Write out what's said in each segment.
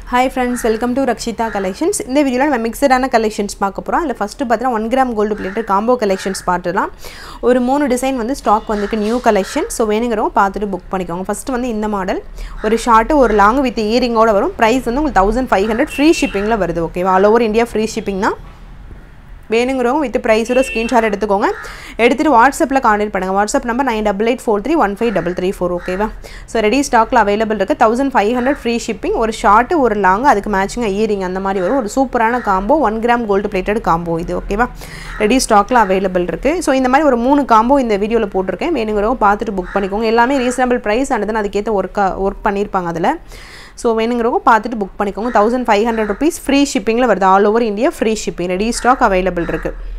hi friends welcome to Rakshitha collections இந்த வீடியோவில் நம்ம மிக்சடான கலெக்ஷன்ஸ் பார்க்க போகிறோம் அதில் ஃபஸ்ட்டு பார்த்தீங்கன்னா one gram gold plated combo collections பார்த்துலாம் ஒரு மூணு டிசைன் வந்து ஸ்டாக் வந்துருக்கு நியூ கலெக்ஷன் ஸோ வேணுங்கிறவங்க பார்த்துட்டு புக் பண்ணிக்கோங்க ஃபஸ்ட்டு வந்து இந்த மாடல் ஒரு ஷார்ட்டு ஒரு லாங் வித் இயரிங்கோட வரும் ப்ரைஸ் வந்து உங்களுக்கு தௌசண்ட் ஃபைவ் ஹண்ட்ரட் ஃப்ரீ ஷிப்பிங்கில் வருது ஓகேவா all over India free shipping தான் வேணுங்கிறவங்க வித் ப்ரைஸோட ஸ்க்ரீன்ஷாட் எடுத்துக்கோங்க எடுத்துகிட்டு வாட்ஸ்அப்பில் கான்டெக்ட் பண்ணுங்கள் WhatsApp number nine double eight four three one five double three four ஓகேவா ஸோ ரெடி ஸ்டாக்கில் அவைலபிள் இருக்குது thousand five hundred free shipping ஒரு ஷார்ட்டு ஒரு லாங் அதுக்கு மேட்சிங்காக இயரிங் அந்த மாதிரி வரும் ஒரு சூப்பரான combo one gram gold plated combo இது ஓகேவா ரெடி ஸ்டாக்கில் அவைலபிள் இருக்குது ஸோ இந்த மாதிரி ஒரு மூணு காம்போ இந்த வீடியோவில் போட்டிருக்கேன் வேணுங்கிறவங்க பார்த்துட்டு புக் பண்ணிக்கோங்க எல்லாமே ரீசனபிள் ப்ரைஸ் அண்ட் தான் அதுக்கேற்ற ஒர்க்காக ஒர்க் பண்ணியிருப்பாங்க அதில் ஸோ வேணுங்கிறவங்க பார்த்துட்டு புக் பண்ணிக்கோங்க thousand five hundred rupees free ஷிப்பிங்கில் வருது all over India free shipping ready stock available இருக்குது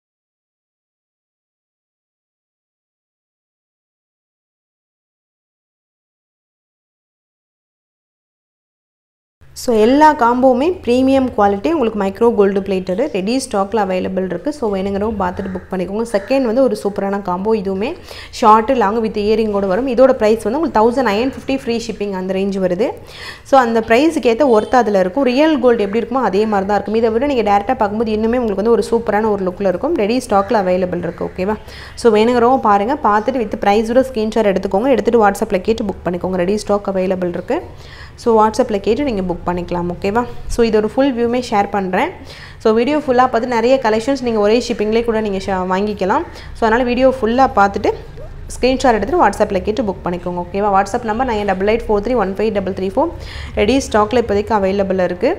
ஸோ எல்லா காம்போவுமே ப்ரீமியம் குவாலிட்டி உங்களுக்கு மைக்ரோ கோல்டு பிளேட்டடு ரெடி ஸ்டாக்கில் அவைலபிள் இருக்குது ஸோ வேணுங்கிறவங்க பார்த்துட்டு புக் பண்ணிக்கோங்க செகண்ட் வந்து ஒரு சூப்பரான காம்போ இதுவுமே ஷார்ட்டு லாங் வித் இயரிங்கோட வரும் இதோட ப்ரைஸ் வந்து உங்களுக்கு thousand nine fifty free shipping அந்த ரேஞ்ச் வருது ஸோ அந்த ப்ரைஸுக்கு ஏற்ற ஒர்த்து அதில் இருக்கும் ரியல் கோல்டு எப்படி இருக்குமோ அதே மாதிரி தான் இருக்கும் இதை விட நீங்கள் டேரெக்டாக பார்க்கும்போது இன்னுமே உங்களுக்கு வந்து ஒரு சூப்பரான ஒரு லுக்கில் இருக்கும் ரெடி ஸ்டாக்கில் அவைலபிள் இருக்குது ஓகேவா ஸோ வேணுங்கிறவங்க பாருங்கள் பார்த்துட்டு வித் ப்ரைஸோட ஸ்க்ரீன்ஷாட் எடுத்துக்கோங்க எடுத்துகிட்டு வாட்ஸ்அப்பில் கேட்டு புக் பண்ணிக்கோங்க ரெடி ஸ்டாக் அவைலபிள் இருக்குது ஸோ வாட்ஸ்அப்பில் கேட்டு நீங்கள் புக் பண்ணிக்கலாம் ஓகேவா ஸோ இது ஒரு ஃபுல் வியூமே ஷேர் பண்ணுறேன் ஸோ வீடியோ ஃபுல்லாக பார்த்து நிறைய கலெக்ஷன்ஸ் நீங்கள் ஒரே ஷிப்பிங்லேயே கூட நீங்கள் ஷா வாங்கிக்கலாம் ஸோ அதனால் வீடியோ ஃபுல்லாக பார்த்துட்டு ஸ்க்ரீன்ஷாட் எடுத்துகிட்டு வாட்ஸ்அப்பில் கேட்டு புக் பண்ணிக்கோங்க ஓகேவா WhatsApp number nine double eight four three one five double three four ready ஸ்டாக்கில் இப்போதைக்கு அவைலபிள் இருக்குது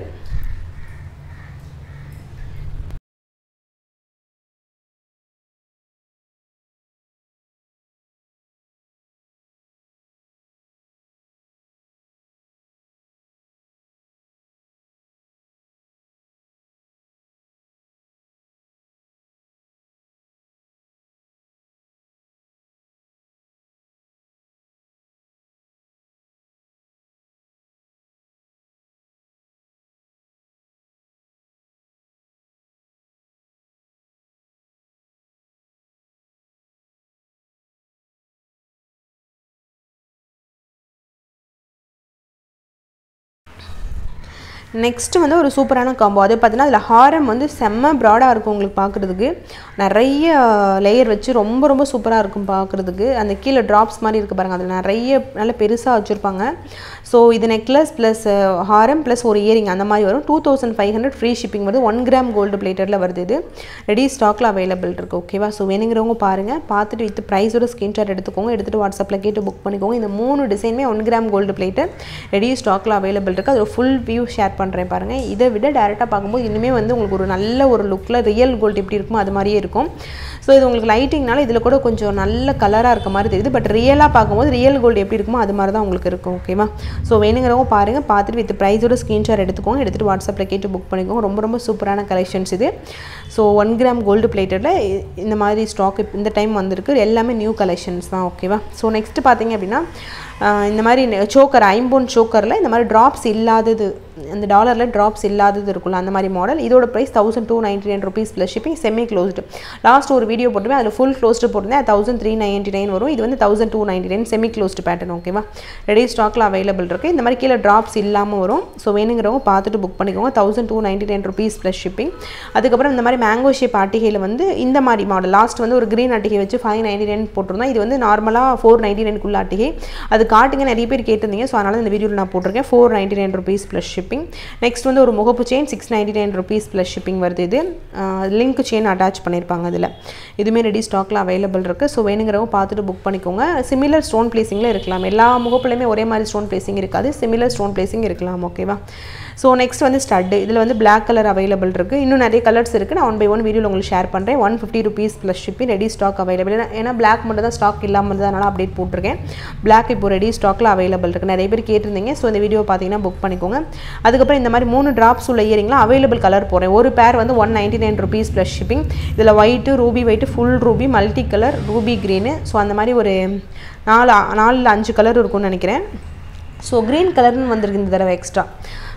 நெக்ஸ்ட்டு வந்து ஒரு சூப்பரான காம்போ அது பார்த்தீங்கன்னா அதில் ஹாரம் வந்து செம்ம ப்ராடாக இருக்கும் உங்களுக்கு பார்க்குறதுக்கு நிறைய லேயர் வச்சு ரொம்ப ரொம்ப சூப்பராக இருக்கும் பார்க்குறதுக்கு அந்த கீழே ட்ராப்ஸ் மாதிரி இருக்குது பாருங்கள் அதில் நிறைய நல்ல பெருசாக வச்சுருப்பாங்க ஸோ இது நெக்லஸ் ப்ளஸ் ஹாரம் ப்ளஸ் ஒரு இயரிங் அந்த மாதிரி வரும் two thousand five hundred free shipping வருது ஒன் கிராம் கோல்டு பிளேட்டரில் வருது இது ரெடி ஸ்டாக்கில் அவைலபிள் இருக்குது ஓகேவா ஸோ வேணுங்கிறவங்க பாருங்கள் பார்த்துட்டு வித் ப்ரைஸோட ஸ்க்ரீன்ஷாட் எடுத்துக்கோங்க எடுத்துகிட்டு வாட்ஸ்அப்பில் கேட்டு புக் பண்ணிக்கோங்க இந்த மூணு டிசைனுமே one gram gold plated ready ஸ்டாக்கில் அவைலபிள் இருக்குது அது ஃபுல் வியூ ஷேர் பண்ணுறேன் பாருங்கள் இதை விட டேரெக்டாக பார்க்கும்போது இன்னுமே வந்து உங்களுக்கு ஒரு நல்ல ஒரு லுக்கில் ரியல் கோல்டு எப்படி இருக்குமோ அது மாதிரியே இருக்கும் ஸோ இது உங்களுக்கு லைட்டிங்னால இதில் கூட கொஞ்சம் நல்ல கலராக இருக்க மாதிரி தெரியுது பட் ரியலாக பார்க்கும்போது ரியல் கோல்டு எப்படி இருக்குமோ அது மாதிரி தான் உங்களுக்கு இருக்கும் ஓகேவா ஸோ வேணுங்கிறவங்க பாருங்கள் பார்த்துட்டு வித் ப்ரைஸோட ஸ்க்ரீன்ஷாட் எடுத்துக்கோங்க எடுத்துகிட்டு வாட்ஸ்அப்பில் கேட்டு புக் பண்ணிக்கோங்க ரொம்ப ரொம்ப சூப்பரான கலெக்ஷன்ஸ் இது ஸோ ஒன் கிராம் கோல்டு பிளேட்டடில் இந்த மாதிரி ஸ்டாக் இந்த டைம் வந்திருக்கு எல்லாமே நியூ கலெக்ஷன்ஸ் தான் ஓகேவா ஸோ நெக்ஸ்ட்டு பார்த்தீங்க அப்படின்னா இந்த மாதிரி சோக்கர் ஐம்போன் சோக்கரில் இந்த மாதிரி ட்ராப்ஸ் இல்லாதது அந்த டாலரில் ட்ராப்ஸ் இல்லாதது இருக்குல்ல அந்த மாதிரி மாடல் இதோட price thousand two ninety nine rupees plus shipping semi closed last ஒரு வீடியோ போட்டுமே அதில் ஃபுல் க்ளோஸ்டு போட்டிருந்தேன் அது தௌசண்ட் த்ரீ நைன்ட்டி நைன் வரும் இது வந்து thousand two ninety nine semi closed pattern ஓகேவா ரெடி ஸ்டாக்கில் அவைலபிள் இருக்குது இந்த மாதிரி கீழே ட்ராப்ஸ் இல்லாமல் வரும் ஸோ வேணுங்கிறவங்க பார்த்துட்டு புக் பண்ணிக்கோங்க thousand two ninety nine rupees plus shipping அதுக்கப்புறம் இந்த மாதிரி மேங்கோ ஷேப் அட்டிகையில் வந்து இந்த மாதிரி மாடல் லாஸ்ட் வந்து ஒரு க்ரீன் அட்டிகை வச்சு ஃபைவ் நைன்ட்டி நைன் போட்டிருந்தோம் இது வந்து நார்மலாக ஃபோர் நைன்ட்டி நைனுக்குள்ள அட்டிகை அது காட்டுங்க நிறைய பேர் கேட்டிருந்தீங்க ஸோ அதனால் இந்த வீடியோவில் நான் போட்டிருக்கேன் four ninety nine rupees plus shipping next வந்து ஒரு முகப்பு chain six ninety nine rupees plus shipping வருது இது லிங்க் செயின் அட்டாச் பண்ணியிருப்பாங்க அதில் இதுவுமே ரெடி ஸ்டாக்கில் அவைலபிள் இருக்குது ஸோ வேணுங்கிறவங்க பார்த்துட்டு புக் பண்ணிக்கோங்க சிமிலர் ஸ்டோன் பிளேசிங்கில் இருக்கலாம் எல்லா முகப்புலையுமே ஒரே மாதிரி ஸ்டோன் பிளேசிங் இருக்காது சிமிலர் ஸ்டோன் பிளேசிங் இருக்கலாம் ஓகேவா ஸோ நெக்ஸ்ட் வந்து ஸ்டட்டு இதில் வந்து பிளாக் கலர் அவைலபிள் இருக்குது இன்னும் நிறைய கலர்ஸ் இருக்குது நான் ஒன் பை ஒன் வீடியோவில் உங்களுக்கு ஷேர் பண்ணுறேன் one fifty rupees plus shipping ready stock available ஏன்னா பிளாக் மட்டும் தான் ஸ்டாக் இல்லாமல் இருந்தது அதனால் அப்டேட் போட்டிருக்கேன் பிளாக் இப்போ ரெடி ஸ்டாக்கில் அவைலபிள் இருக்குது நிறைய பேர் கேட்டிருந்தீங்க ஸோ இந்த வீடியோ பார்த்தீங்கன்னா புக் பண்ணிக்கோங்க அதுக்கப்புறம் இந்த மாதிரி மூணு ட்ராப்ஸ் உள்ள இயரிங்லாம் அவைலபிள் கலர் போடுறேன் ஒரு பேர் வந்து one ninety nine rupees plus shipping இதில் white ruby white full ruby multi colour ruby green so அந்த மாதிரி ஒரு நாலு நாலு அஞ்சு கலர் இருக்கும்னு நினைக்கிறேன் ஸோ க்ரீன் கலர்னு வந்திருக்கு இந்த தடவை எக்ஸ்ட்ரா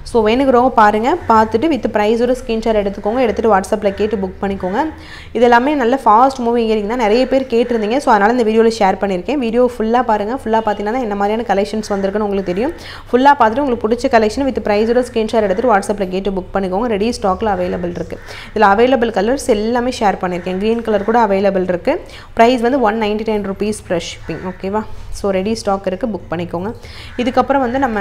ஸோ வேணுங்கிறவங்க பாருங்கள் பார்த்துட்டு வித் ப்ரைஸோட ஸ்க்ரீன்ஷாட் எடுத்துக்கோங்க எடுத்துகிட்டு வாட்ஸ்அப்பில் கேட்டு புக் பண்ணிக்கோங்க இது எல்லாமே நல்ல ஃபாஸ்ட் மூவிங் இயரிங் தான் நிறைய பேர் கேட்டிருந்தீங்க ஸோ அதனால் இந்த வீடியோவில் ஷேர் பண்ணியிருக்கேன் வீடியோ ஃபுல்லாக பாருங்கள் ஃபுல்லாக பார்த்தீங்கன்னா என்ன மாதிரியான கலெக்ஷன்ஸ் வந்திருக்குன்னு உங்களுக்கு தெரியும் ஃபுல்லாக பார்த்துட்டு உங்களுக்கு பிடிச்ச கலெக்ஷன் வித் ப்ரைஸோட ஸ்க்ரீன்ஷாட் எடுத்துகிட்டு வாட்ஸ்அப்பில் கேட்டு புக் பண்ணிக்கோங்க ரெடி ஸ்டாக்கில் அவைலபிள் இருக்குது இதில் அவைலபிள் கலர்ஸ் எல்லாமே ஷேர் பண்ணியிருக்கேன் க்ரீன் கலர் கூட அவைலபிள் இருக்குது ப்ரைஸ் வந்து one ninety nine rupees plus shipping ஓகேவா ஸோ ரெடி ஸ்டாக் இருக்குது புக் பண்ணிக்கோங்க இதுக்கப்புறம் வந்து நம்ம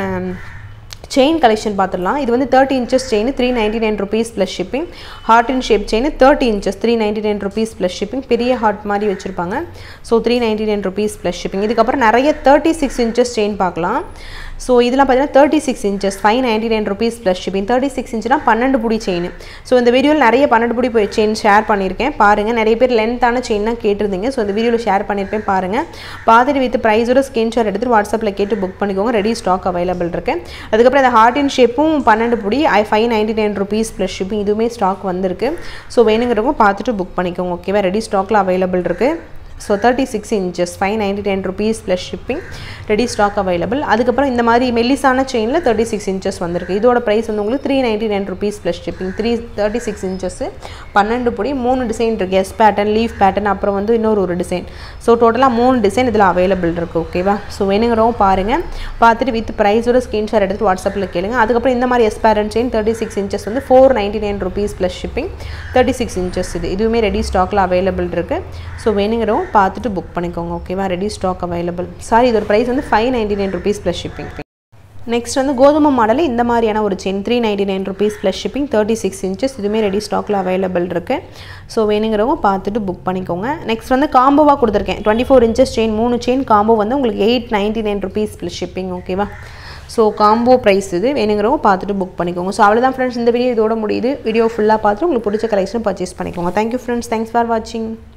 செயின் கலெக்ஷன் பார்த்துடலாம் இது வந்து thirty inches chain three ninety nine rupees plus shipping heart in shape chain thirty inches three ninety nine rupees plus shipping பெரிய ஹார்ட் மாதிரி வச்சுருப்பாங்க so three ninety nine rupees plus shipping இதுக்கப்புறம் நிறைய thirty six inches chain பார்க்கலாம் so இதெல்லாம் பார்த்தீங்கன்னா thirty six inches five ninety nine rupees plus shipping thirty six இன்ச்னா பன்னெண்டு புடி செயின் ஸோ இந்த வீடியோவில் நிறைய பன்னெண்டு புடி போய் செயின் ஷேர் பண்ணியிருக்கேன் பாருங்கள் நிறைய பேர் லென்த்தான செயினாக கேட்டிருந்தீங்க ஸோ இந்த வீடியோவில் ஷேர் பண்ணியிருப்பேன் பாருங்கள் பார்த்துட்டு வித் ப்ரைஸோட ஸ்க்ரீன்ஷாட் எடுத்துகிட்டு வாட்ஸ்அப்பில் கேட்டு புக் பண்ணிக்கோங்க ரெடி ஸ்டாக் அவைலபிள் இருக்குது அதுக்கப்புறம் இந்த ஹார்ட் இன் ஷேப்பும் பன்னெண்டு புடி ஐ five ninety nine rupees plus shipping இதுவுமே ஸ்டாக் வந்திருக்கு ஸோ வேணுங்கிறவங்க பார்த்துட்டு புக் பண்ணிக்கோங்க ஓகேவா ரெடி ஸ்டாக்கில் அவைலபிள் இருக்குது so thirty six inches five ninety ten rupees plus shipping ready stock available அதுக்கப்புறம் இந்த மாதிரி மெல்லிசான செயினில் தேர்ட்டி சிக்ஸ் இன்ச்சஸ் வந்திருக்கு இதோட ப்ரைஸ் வந்து உங்களுக்கு three ninety nine rupees plus shipping three thirty six inches பன்னெண்டு பொடி மூணு டிசைன் இருக்குது எஸ் பேட்டர்ன் லீஃப் பேட்டர்ன் அப்புறம் வந்து இன்னொரு ஒரு டிசைன் ஸோ டோட்டலாக மூணு டிசைன் இதில் அவைலபிள் இருக்குது ஓகேவா ஸோ வேணுங்கிறவங்க பாருங்கள் பார்த்துட்டு வித் ப்ரைஸோட ஸ்க்ரீன்ஷாட் எடுத்து வாட்ஸ்அப்பில் கேளுங்க அதுக்கப்புறம் இந்த மாதிரி S pattern chain thirty six inches வந்து four ninety nine rupees plus shipping thirty six inches இது இதுவுமே ரெடி ஸ்டாக்கில் அவைலபிள் இருக்குது ஸோ வேணுங்கிறவங்க பார்த்துட்டு புக் பண்ணிக்கோங்க ஓகேவா ரெடி ஸ்டாக் அவைலபிள் சாரி இதோட ப்ரைஸ் வந்து five ninety nine rupees plus shipping next வந்து கோதுமை மாடலில் இந்த மாதிரியான ஒரு chain three ninety nine rupees plus shipping thirty six inches இதுவுமே ரெடி ஸ்டாக்கில் அவைலபிள் இருக்குது ஸோ வேணுங்கிறவங்க பார்த்துட்டு புக் பண்ணிக்கோங்க நெக்ஸ்ட் வந்து காம்போவாக கொடுத்துருக்கேன் டுவெண்ட்டி ஃபோர் இன்ச்சஸ் செயின் மூணு செயின் காம்போ வந்து உங்களுக்கு eight ninety nine rupees plus shipping ஓகேவா ஸோ காம்போ ப்ரைஸ் இது வேணுங்கிறவங்க பார்த்துட்டு புக் பண்ணிக்கோங்க ஸோ அவ்வளோதான் ஃப்ரெண்ட்ஸ் இந்த வீடியோ இதோட முடியுது வீடியோ ஃபுல்லாக பார்த்துட்டு உங்களுக்கு பிடிச்ச கலெக்ஷன் பர்ச்சேஸ் பண்ணிக்கோங்க தேங்க்யூ ஃப்ரெண்ட்ஸ் தேங்க்ஸ் ஃபார் வாட்சிங்